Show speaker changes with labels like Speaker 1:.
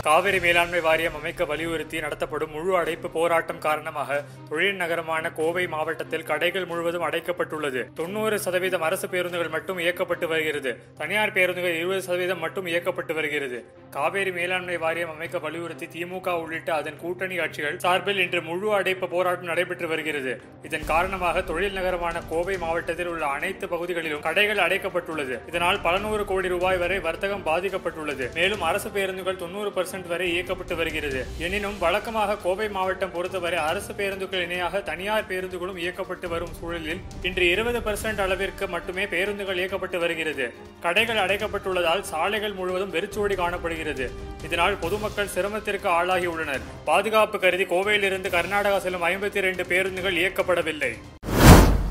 Speaker 1: காவிரி மேலாண்மை வாரியம் அமைக்க வலியுறுத்தி நடத்தப்படும் முழு அடைப்பு போராட்டம் காரணமாக தொழில் நகரமான கோவை மாவட்டத்தில் கடைகள் முழுவதும் அடைக்கப்பட்டுள்ளது தொண்ணூறு சதவீதம் அரசு பேருந்துகள் மட்டும் இயக்கப்பட்டு வருகிறது தனியார் பேருந்துகள் இருபது சதவீதம் மட்டும் இயக்கப்பட்டு வருகிறது காவேரி மேலாண்மை வாரியம் அமைக்க வலியுறுத்தி திமுக உள்ளிட்ட அதன் கூட்டணி கட்சிகள் சார்பில் இன்று முழு அடைப்பு போராட்டம் நடைபெற்று வருகிறது இதன் காரணமாக தொழில் நகரமான கோவை மாவட்டத்தில் உள்ள அனைத்து பகுதிகளிலும் கடைகள் அடைக்கப்பட்டுள்ளது இதனால் பல நூறு கோடி ரூபாய் வரை வர்த்தகம் பாதிக்கப்பட்டுள்ளது மேலும் அரசு பேருந்துகள் தொண்ணூறு பர்சன்ட் வரை இயக்கப்பட்டு வருகிறது எனினும் வழக்கமாக கோவை மாவட்டம் பொறுத்தவரை அரசு பேருந்துகள் இணையாக தனியார் பேருந்துகளும் இயக்கப்பட்டு வரும் சூழலில் இன்று இருபது பர்சன்ட் அளவிற்கு மட்டுமே பேருந்துகள் இயக்கப்பட்டு வருகிறது கடைகள் அடைக்கப்பட்டுள்ளதால் சாலைகள் முழுவதும் வெறிச்சோடி காணப்படுகிறது இதனால் பொதுமக்கள் சிரமத்திற்கு ஆளாகி உள்ளனர் பாதுகாப்பு கருதி கோவையிலிருந்து கர்நாடகா செல்லும் ஐம்பத்தி இரண்டு பேருந்துகள் இயக்கப்படவில்லை